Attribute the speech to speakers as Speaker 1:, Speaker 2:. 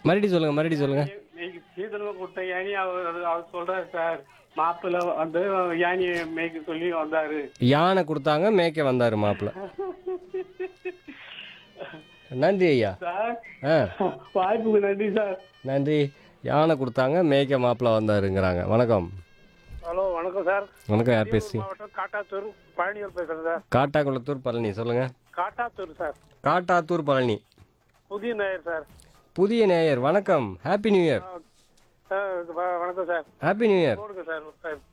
Speaker 1: மறுபடியும் சொல்லுங்க மறுபடியும் சொல்லுங்க
Speaker 2: மேய்க்கு சீதனமா கொடுத்த யானி அவர் அது- அவர் சொல்றாரு சார் மாப்பிள்ள வந்து யானியை மேய்க்க சொல்லி வந்தாரு
Speaker 1: யானை கொடுத்தாங்க மேய்க்க வந்தாரு மாப்பிள்ள நன்றி ஐயா
Speaker 2: சார்
Speaker 1: ஆ
Speaker 2: வாய்ப்புக்கு நன்றி சார்
Speaker 1: நன்றி யானை கொடுத்தாங்க மேய்க்க மாப்பிள்ள வந்தாருங்கிறாங்க வணக்கம்
Speaker 2: ஹலோ வணக்கம் சார்
Speaker 1: வணக்கம் யார் பேசி
Speaker 2: மாவட்டம் காட்டாத்தூர் பழனியூர் பேசுறேன் சார்
Speaker 1: காட்டாக்குளத்தூர் பழனி சொல்லுங்க
Speaker 2: காட்டாத்தூர் சார்
Speaker 1: காட்டாத்தூர் பழனி
Speaker 2: புதிய நேயர் சார்
Speaker 1: புதிய நேயர் வணக்கம் ஹாப்பி நியூ இயர்
Speaker 2: வணக்கம் சார்
Speaker 1: ஹாப்பி நியூ இயர்
Speaker 2: போடுங்க சார்